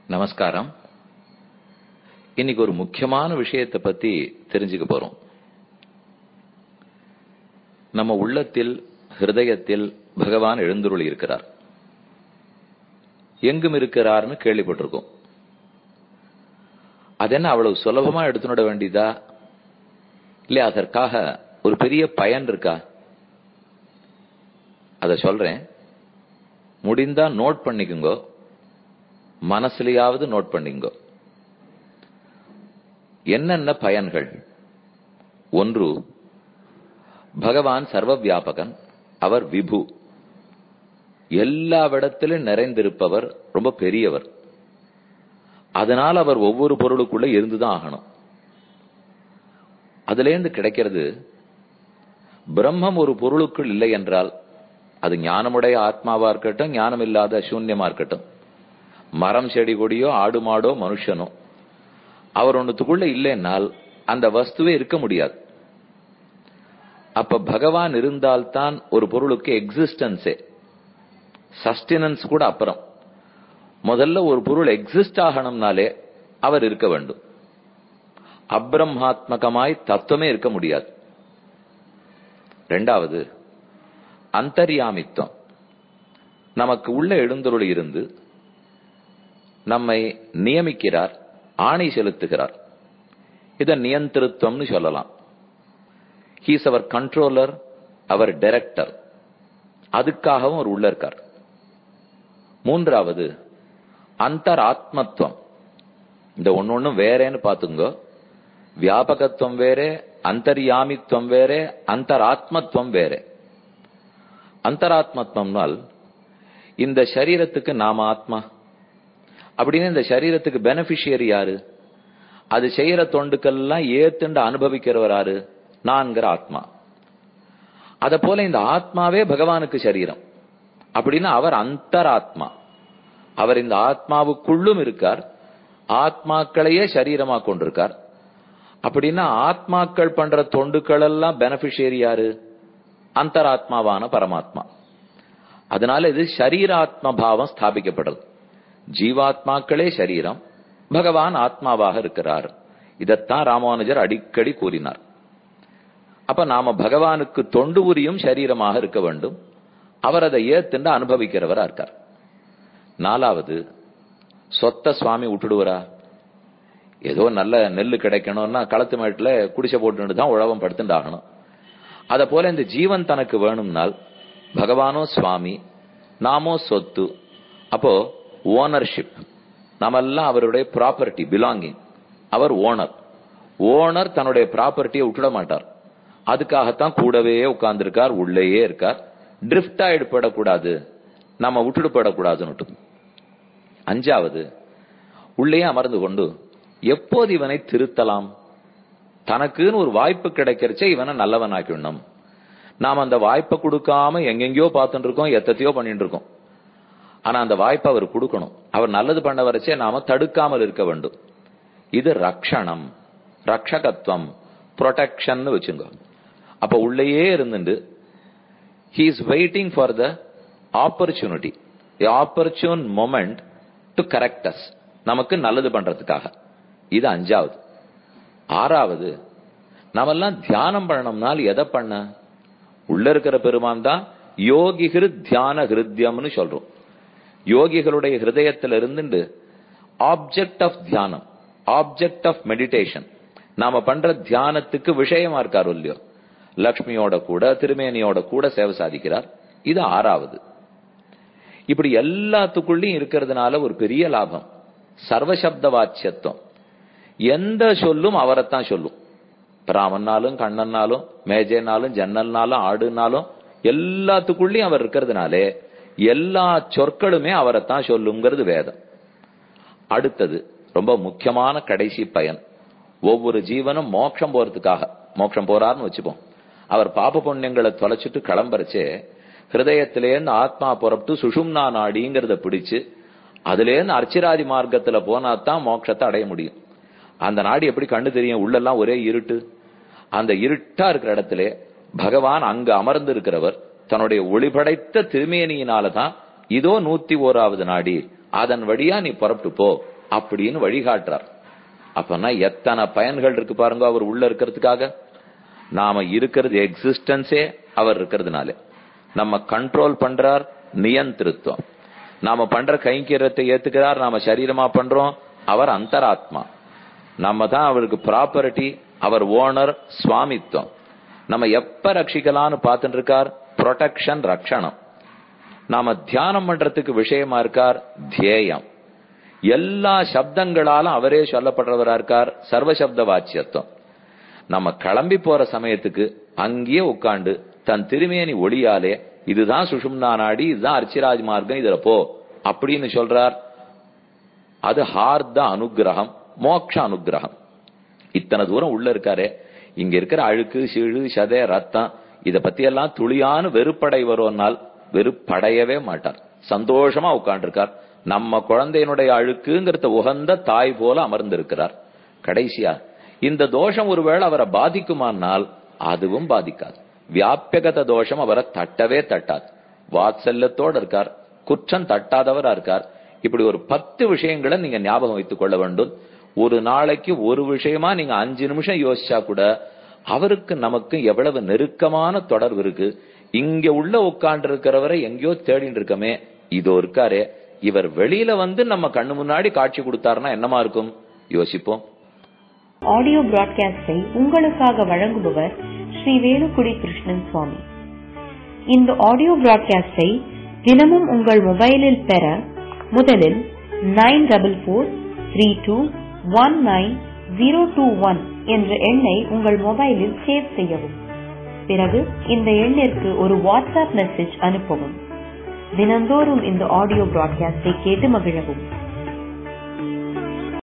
நமஸ்காரம் இன்னைக்கு ஒரு முக்கியமான விஷயத்தை பத்தி தெரிஞ்சுக்க போறோம் நம்ம உள்ளத்தில் ஹிருதயத்தில் பகவான் எழுந்துருளி இருக்கிறார் எங்கும் இருக்கிறார்னு கேள்விப்பட்டிருக்கோம் அதென்ன அவ்வளவு சுலபமா எடுத்துட வேண்டியதா இல்ல அதற்காக ஒரு பெரிய பயன் இருக்கா அத சொல்றேன் முடிந்தா நோட் பண்ணிக்குங்க மனசுலயாவது நோட் பண்ணிங்க என்னென்ன பயன்கள் ஒன்று பகவான் சர்வ வியாபகன் அவர் விபு எல்லாவிடத்திலும் நிறைந்திருப்பவர் ரொம்ப பெரியவர் அதனால் அவர் ஒவ்வொரு பொருளுக்குள்ள இருந்துதான் ஆகணும் அதுலேருந்து கிடைக்கிறது பிரம்மம் ஒரு பொருளுக்குள் இல்லை என்றால் அது ஞானமுடைய ஆத்மாவா இருக்கட்டும் ஞானம் இல்லாத சூன்யமா இருக்கட்டும் மரம் செடி கொடியோ ஆடு மாடோ மனுஷனோ அவர் ஒன்னுத்துக்குள்ள இல்லைன்னால் அந்த வஸ்துவே இருக்க முடியாது அப்ப பகவான் இருந்தால்தான் ஒரு பொருளுக்கு எக்ஸிஸ்டன்ஸே சஸ்டினன்ஸ் கூட அப்புறம் முதல்ல ஒரு பொருள் எக்ஸிஸ்ட் ஆகணும்னாலே அவர் இருக்க வேண்டும் அப்ரம்மாத்மகமாய் தத்துவமே இருக்க முடியாது ரெண்டாவது அந்தர்யாமித்வம் நமக்கு உள்ள எழுந்தருள் இருந்து நம்மை நியமிக்கிறார் ஆணை செலுத்துகிறார் இத நியந்திருத்தம்னு சொல்லலாம் ஹீஸ் அவர் கண்ட்ரோலர் அவர் டைரக்டர் அதுக்காகவும் அவர் உள்ள இருக்கார் மூன்றாவது அந்தர் ஆத்மத்துவம் இந்த ஒன்னொன்னு வேறேன்னு பாத்துங்க வியாபகத்துவம் வேறே அந்தர்யாமித்துவம் வேறே அந்தராத்மத்துவம் வேறே அந்தராத்மத்துவம்னால் இந்த சரீரத்துக்கு நாம ஆத்மா அப்படின்னு இந்த சரீரத்துக்கு பெனிபிஷியரி யாரு அது செய்யற தொண்டுக்கெல்லாம் ஏத்துண்டு அனுபவிக்கிறவர் யாரு நான்கிற ஆத்மா அத போல இந்த ஆத்மாவே பகவானுக்கு சரீரம் அப்படின்னா அவர் அந்தராத்மா அவர் இந்த ஆத்மாவுக்குள்ளும் இருக்கார் ஆத்மாக்களையே சரீரமா கொண்டிருக்கார் அப்படின்னா ஆத்மாக்கள் பண்ற தொண்டுக்கள் எல்லாம் பெனிபிஷியரி யாரு அந்தராத்மாவான பரமாத்மா அதனால இது சரீராத்ம பாவம் ஸ்தாபிக்கப்படுறது ஜீவாத்மாக்களே சரீரம் பகவான் ஆத்மாவாக இருக்கிறார் இதத்தான் ராமானுஜர் அடிக்கடி கூறினார் அப்ப நாம பகவானுக்கு தொண்டு புரியும் சரீரமாக இருக்க வேண்டும் அவர் அதை ஏத்துண்டு அனுபவிக்கிறவரா இருக்கார் நாலாவது சொத்த சுவாமி விட்டுடுவரா ஏதோ நல்ல நெல்லு கிடைக்கணும்னா களத்து மேட்டுல குடிசை போட்டு தான் உழவம் படுத்துட்டு ஆகணும் அத போல இந்த ஜீவன் தனக்கு வேணும்னால் பகவானோ சுவாமி நாமோ சொத்து அப்போ ஓனர்ஷிப் நாமெல்லாம் அவருடைய ப்ராப்பர்ட்டி பிலாங்கிங் அவர் ஓனர் ஓனர் தன்னுடைய ப்ராப்பர்ட்டியை விட்டுட மாட்டார் அதுக்காகத்தான் கூடவே உட்கார்ந்துருக்கார் உள்ளேயே இருக்கார் ட்ரிஃப்ட் ஆயிடுபடக்கூடாது நம்ம விட்டுடுபடக்கூடாதுன்னு அஞ்சாவது உள்ளே அமர்ந்து கொண்டு எப்போது இவனை திருத்தலாம் தனக்குன்னு ஒரு வாய்ப்பு கிடைக்கிறச்சே இவனை நல்லவன் ஆக்கிடணும் நாம் அந்த வாய்ப்பை கொடுக்காம எங்கெங்கயோ பார்த்துட்டு இருக்கோம் எத்தத்தையோ பண்ணிட்டு இருக்கோம் ஆனா அந்த வாய்ப்பை அவர் கொடுக்கணும் அவர் நல்லது பண்ண வரைச்சே நாம தடுக்காமல் இருக்க வேண்டும் இது ரக்ஷணம் ரக்ஷகத்துவம் ப்ரொடெக்ஷன் வச்சுங்க அப்ப உள்ளேயே இருந்துட்டு he is waiting for the opportunity opportune moment to correct us நமக்கு நல்லது பண்றதுக்காக இது அஞ்சாவது ஆறாவது நாமெல்லாம் தியானம் பண்ணணும்னால் எதை பண்ண உள்ள இருக்கிற பெருமான் தான் யோகி தியான ஹிருத்யம்னு சொல்றோம் யோகிகளுடைய ஹிருதயத்தில் இருந்துட்டு ஆப்ஜெக்ட் ஆஃப் தியானம் ஆப்ஜெக்ட் ஆஃப் மெடிடேஷன் நாம பண்ற தியானத்துக்கு விஷயமா இருக்கார் இல்லையோ லக்ஷ்மியோட கூட திருமேனியோட கூட சேவை சாதிக்கிறார் இது ஆறாவது இப்படி எல்லாத்துக்குள்ளயும் இருக்கிறதுனால ஒரு பெரிய லாபம் சர்வசப்த வாட்சியத்துவம் எந்த சொல்லும் அவரைத்தான் சொல்லும் ராமன்னாலும் கண்ணன்னாலும் மேஜைனாலும் ஜன்னல்னாலும் ஆடுனாலும் எல்லாத்துக்குள்ளயும் அவர் இருக்கிறதுனாலே எல்லா சொற்களுமே அவரைத்தான் சொல்லுங்கிறது வேதம் அடுத்தது ரொம்ப முக்கியமான கடைசி பயன் ஒவ்வொரு ஜீவனும் மோட்சம் போறதுக்காக மோட்சம் போறாருன்னு வச்சுப்போம் அவர் பாப புண்ணியங்களை தொலைச்சிட்டு கிளம்புறச்சே ஹிருதயத்திலேருந்து ஆத்மா புறப்பட்டு சுஷும்னா நாடிங்கிறத பிடிச்சு அதுலேருந்து அர்ச்சிராதி மார்க்கத்துல போனா தான் மோட்சத்தை அடைய முடியும் அந்த நாடு எப்படி கண்ணு தெரியும் உள்ளெல்லாம் ஒரே இருட்டு அந்த இருட்டா இருக்கிற இடத்துல பகவான் அங்க அமர்ந்து இருக்கிறவர் தன்னுடைய ஒளிபடைத்த திருமேனியினால தான் இதோ நூத்தி ஓராவது நாடி அதன் வழியா நீ புறப்பட்டு போ அப்படின்னு வழிகாட்டுறார் அப்பனா எத்தனை பயன்கள் இருக்கு பாருங்க அவர் உள்ள இருக்கிறதுக்காக நாம இருக்கிறது எக்ஸிஸ்டன்ஸே அவர் இருக்கிறதுனால நம்ம கண்ட்ரோல் பண்றார் நியந்திருத்துவம் நாம பண்ற கைங்கரியத்தை ஏத்துக்கிறார் நாம சரீரமா பண்றோம் அவர் அந்தராத்மா நம்ம தான் அவருக்கு ப்ராப்பர்ட்டி அவர் ஓனர் சுவாமித்துவம் நம்ம எப்ப ரட்சிக்கலாம்னு பார்த்துட்டு இருக்கார் ப்ரொடெக்ஷன் ரக்ஷணம் நாம தியானம் பண்றதுக்கு விஷயமா இருக்கார் தியேயம் எல்லா சப்தங்களாலும் அவரே சொல்லப்படுறவரா இருக்கார் சர்வசப்த வாச்சியத்துவம் நம்ம கிளம்பி போற சமயத்துக்கு அங்கேயே உட்காந்து தன் திருமேனி ஒளியாலே இதுதான் சுஷும்னா நாடி இதுதான் அர்ச்சிராஜ் மார்க்கம் இதுல போ அப்படின்னு சொல்றார் அது ஹார்த அனுகிரகம் மோக்ஷ அனுகிரகம் இத்தனை தூரம் உள்ள இருக்காரே இங்க இருக்கிற அழுக்கு சிழு சதை ரத்தம் இத பத்தி எல்லாம் துளியான்னு வெறுப்படை வருவனால் வெறுப்படையவே மாட்டார் சந்தோஷமா உட்கார்ந்துருக்கார் நம்ம குழந்தையினுடைய அழுக்குங்கிறத உகந்த தாய் போல அமர்ந்திருக்கிறார் கடைசியா இந்த தோஷம் ஒருவேளை அவரை பாதிக்குமானால் அதுவும் பாதிக்காது வியாபியகத தோஷம் அவரை தட்டவே தட்டாது வாத்சல்யத்தோட இருக்கார் குற்றம் தட்டாதவரா இருக்கார் இப்படி ஒரு பத்து விஷயங்களை நீங்க ஞாபகம் வைத்துக் கொள்ள வேண்டும் ஒரு நாளைக்கு ஒரு விஷயமா நீங்க அஞ்சு நிமிஷம் யோசிச்சா கூட அவருக்கு நமக்கு எவ்வளவு நெருக்கமான தொடர்பு இருக்கு இங்க உள்ள உட்கார்ந்து இருக்கிறவரை எங்கேயோ தேடிட்டு இருக்கமே இதோ இருக்காரே இவர் வெளியில வந்து நம்ம கண்ணு முன்னாடி காட்சி கொடுத்தாருன்னா என்னமா இருக்கும் யோசிப்போம் ஆடியோ பிராட்காஸ்டை உங்களுக்காக வழங்குபவர் ஸ்ரீ வேலுக்குடி கிருஷ்ணன் சுவாமி இந்த ஆடியோ பிராட்காஸ்டை தினமும் உங்கள் மொபைலில் பெற முதலில் nine double four three two one nine zero two one என்ற எண்ணை உங்கள் மொபைலில் சேவ் செய்யவும் பிறகு இந்த எண்ணிற்கு ஒரு வாட்ஸ்அப் மெசேஜ் அனுப்பவும் தினந்தோறும் இந்த ஆடியோ பிராட்காஸ்டை கேட்டு மகிழவும்